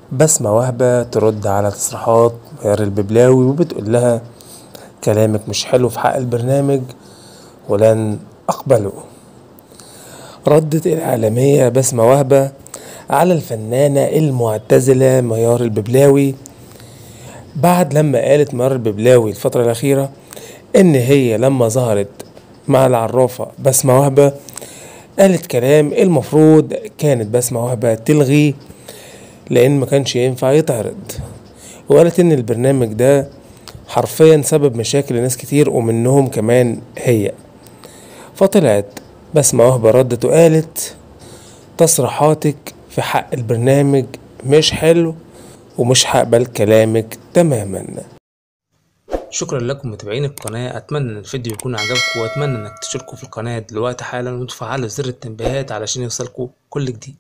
بسمة وهبة ترد على تصريحات ميار الببلاوي وبتقول لها كلامك مش حلو في حق البرنامج ولن أقبله ردت الإعلامية بسمة وهبة على الفنانة المعتزلة ميار الببلاوي بعد لما قالت ميار الببلاوي الفترة الأخيرة إن هي لما ظهرت مع العرافة بسمة وهبة قالت كلام المفروض كانت بسمة وهبة تلغيه لأن ما كانش ينفع يتعرض وقالت إن البرنامج ده حرفيا سبب مشاكل لناس كتير ومنهم كمان هي فطلعت بسمة وهبة ردت وقالت تصريحاتك في حق البرنامج مش حلو ومش هقبل كلامك تماما شكرا لكم متابعين القناة أتمنى إن الفيديو يكون عجبكم وأتمنى إنك تشتركوا في القناة دلوقتي حالا وتفعلوا زر التنبيهات علشان يوصلكوا كل جديد